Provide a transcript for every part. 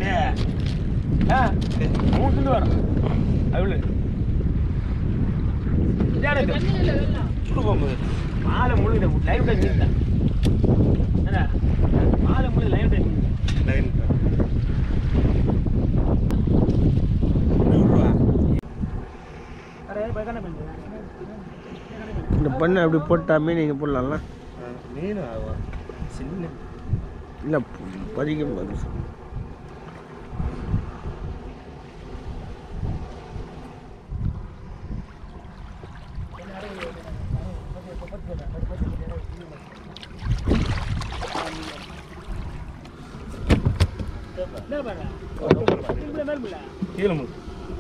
டே ஆ மூணு துண்டு வரும் அவ்வளோ சுடு போகும்போது மாலை முழு லைவ் டைம் மீன் தான் என்ன மாலை முழு லைவ் டைம் மீன் லைன் இந்த பண்ணை அப்படி போட்டா மீன் இங்கே போடலாம்ல மீன் ஆகும் சின்ன இல்லை பதிக்கும் போது கீழே முழு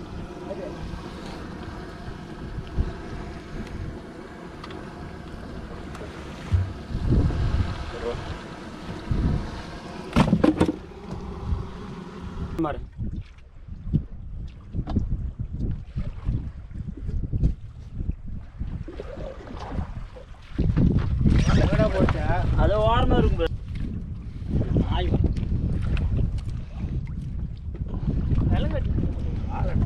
மாறு அது ஓரமாக இருக்கும் பாரு. ஆய் வா. விலங்கு ஆளு.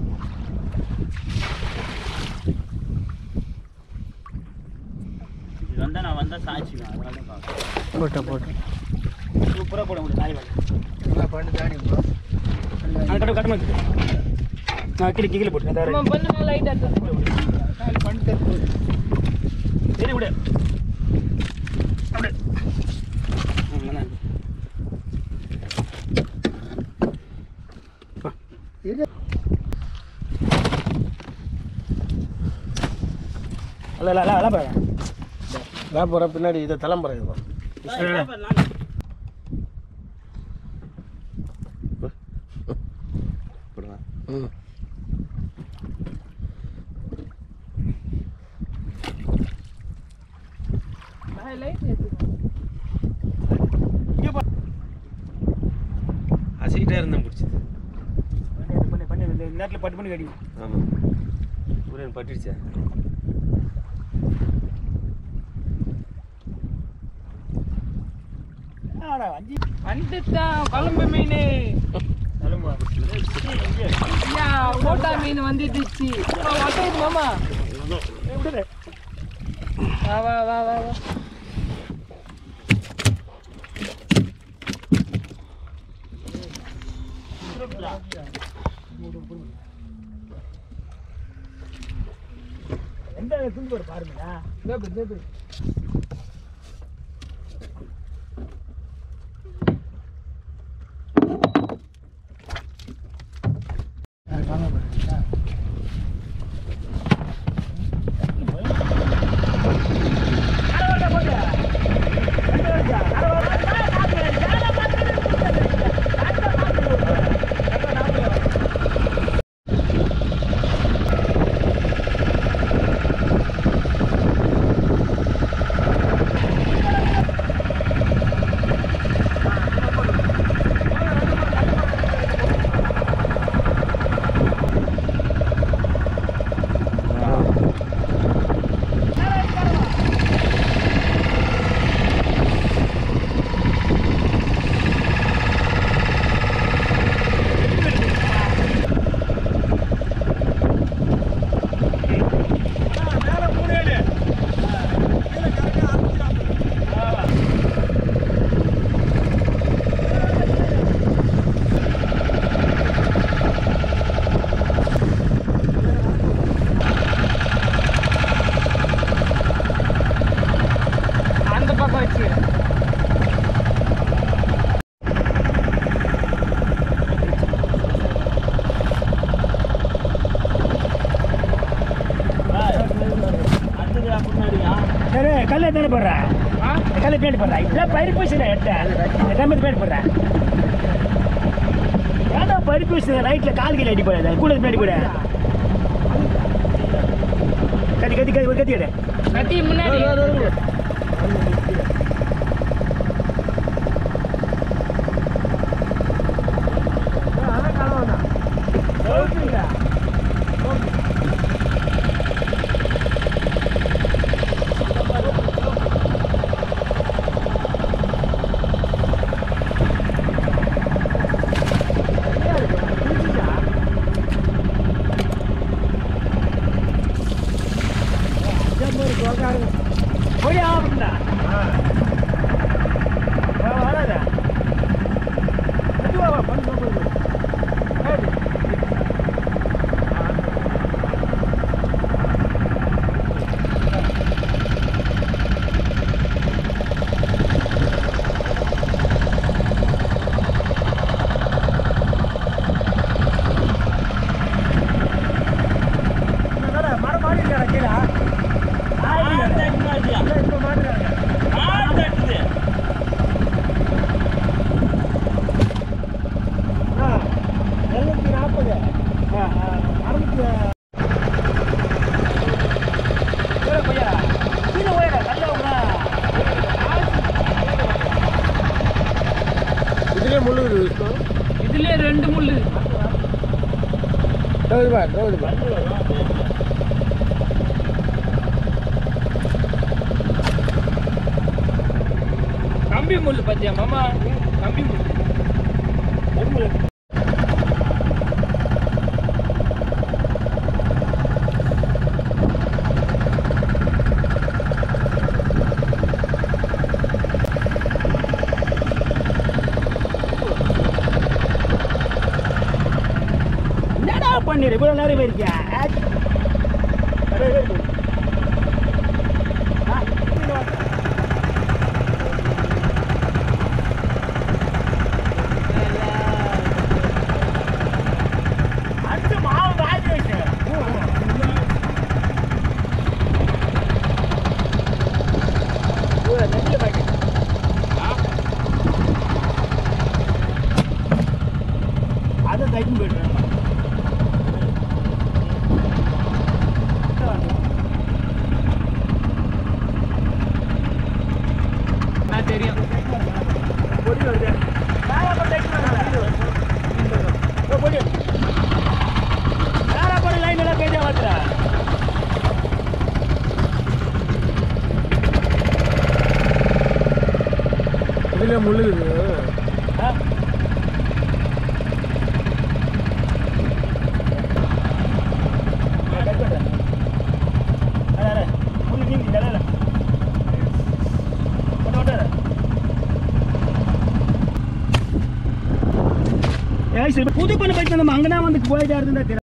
இது வந்தா நான் வந்தா சாய்ச்சிவேன் அதனால தான் பார்க்குறேன் போட்ட போட்ட சூப்பராக போட முடியும் நாய் வேலை நல்லா பண்ணி தாடி ப்ரோ அது கட்ட கட்டமா நான் கீழே கீழே போட்டு அதான் சரி விடு அப்படியே ம், நல்லா இருக்கு. அல்ல அல்ல அல்ல அல்ல பாருங்க நான் போகிறேன் பின்னாடி இதை தலைமுறை இருக்கும் போடுவா ம் இங்கே பா அசிக்கிட்டே இருந்தேன் பிடிச்சது பண்ணி பண்ணி பண்ணி இந்த நேரத்தில் பட்டு பண்ணி கடி ஆமாம் ஊரன் பட்டுடுச்சா ஆடா அஞ்சு வந்துட்டான் குழம்பு மீன் தலைமா ஐயா போட்டா மீன் வந்துடுச்சு ஒட்டையுது மாமா விடுது வா வா வா வா வா எந்த துண்டு போடு பாருங்க தேப்பு தேப்பு அந்த பக்கம் வச்சுக்கிறேன் சரி கல்லை தானே போடுறேன் கல்லை பின்னாடி போடுறேன் இப்படிலாம் பயிர் பூசி நான் எடுத்தேன் எல்லாமே பின்னாடி போடுறேன் ஏன்னா பயிர் பூசி நைட்டில் கால் கீழே அடி போடாது கூட பின்னாடி கூட கத்தி கத்தி கத்தி ஒரு கத்தி எடு கத்தி முன்னாடி ஆ ரெண்டு முள்ளு தகுதி பார் தகுதி பார் கம்பி முள்ளு பாத்தியா மாமா கம்பி முள்ளு என்னடா பண்ணிரு இவ்வளவு நேரம் இருக்கியா மாவு வாங்கி வச்சு நெல்லில் பாக்கெட் அதை தட்டி போயிடுறேன் நான் தெரியும் பொடி வருது வேற பொடி லைட் வருது ஓ பொடி வேற பொடி லைன் எல்லாம் பேஜா மாத்துறா இதுல முள்ளுக்குது ஆ கட் பண்ணுறேன் அட அட முள்ளு நீங்கி தலையில புது பண்ண போயிட்டு நம்ம அங்கே தான் வந்து போயிட்டா இருந்தா